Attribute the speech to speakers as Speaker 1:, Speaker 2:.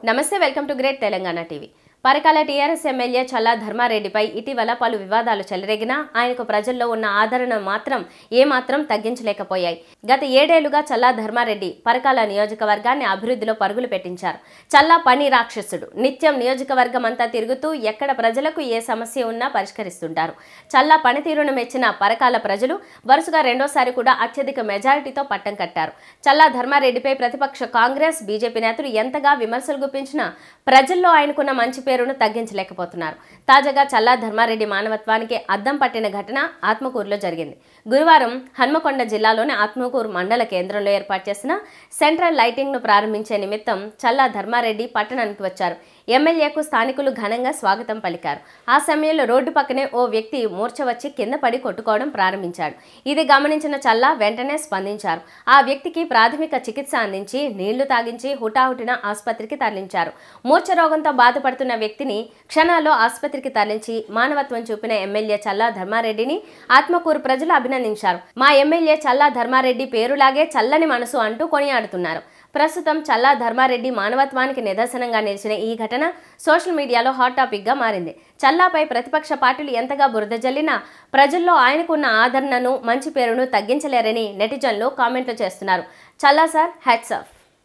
Speaker 1: నమస్తే welcome to great Telangana TV Parakala TRS MLA Challa ధర్మారెడ్డిపై ఇటీవల పలు వివాదాలు చెలరేగినా ఆయనకు ప్రజల్లో ఉన్న ఆదరణ మాత్రం ఏమాత్రం తగ్గించలేకపోయాయి గత ఏడేళ్లుగా చల్లా ధర్మారెడ్డి పరకాల నియోజకవర్గాన్ని అభివృద్ధిలో పరుగులు పెట్టించారు చల్లా పని రాక్షసుడు నిత్యం నియోజకవర్గం అంతా తిరుగుతూ ఎక్కడ ప్రజలకు ఏ సమస్య ఉన్నా పరిష్కరిస్తుంటారు చల్లా పనితీరును మెచ్చిన పరకాల ప్రజలు వరుసగా రెండోసారి కూడా అత్యధిక మెజారిటీతో పట్టం కట్టారు చల్లా ధర్మారెడ్డిపై ప్రతిపక్ష కాంగ్రెస్ బీజేపీ నేతలు ఎంతగా విమర్శలు గుప్పించినా ప్రజల్లో ఆయనకున్న మంచి పేరును తగ్గించలేకపోతున్నారు తాజాగా చల్లా ధర్మారెడ్డి మానవత్వానికి అద్దం పట్టిన ఘటన ఆత్మకూరులో జరిగింది గురువారం హన్మకొండ జిల్లాలోని ఆత్మకూరు మండల కేంద్రంలో ఏర్పాటు చేసిన సెంట్రల్ లైటింగ్ను ప్రారంభించే నిమిత్తం చల్లా ధర్మారెడ్డి పట్టణానికి వచ్చారు ఎమ్మెల్యేకు స్థానికులు ఘనంగా స్వాగతం పలికారు ఆ సమయంలో రోడ్డు పక్కనే ఓ వ్యక్తి మూర్ఛ వచ్చి కింద పడి కొట్టుకోవడం ప్రారంభించాడు ఇది గమనించిన చల్లా వెంటనే స్పందించారు ఆ వ్యక్తికి ప్రాథమిక చికిత్స అందించి నీళ్లు తాగించి హుటాహుటిన ఆసుపత్రికి తరలించారు మూర్ఛ రోగంతో బాధపడుతున్న వ్యక్తిని క్షణాల్లో ఆసుపత్రికి తరలించి మానవత్వం చూపిన ఎమ్మెల్యే చల్లా ధర్మారెడ్డిని ఆత్మకూరు ప్రజలు అభినందించారు మా ఎమ్మెల్యే చల్లా ధర్మారెడ్డి పేరులాగే చల్లని మనసు అంటూ కొనియాడుతున్నారు ప్రస్తుతం చల్లా ధర్మారెడ్డి మానవత్వానికి నిదర్శనంగా నిలిచిన ఈ ఘటన సోషల్ మీడియాలో హాట్ టాపిక్గా మారింది చల్లాపై ప్రతిపక్ష పార్టీలు ఎంతగా బురద జల్లినా ప్రజల్లో ఆయనకున్న ఆదరణను మంచి పేరును తగ్గించలేరని నెటిజన్లు కామెంట్లు చేస్తున్నారు చల్లా సార్ హ్యాట్స్ ఆఫ్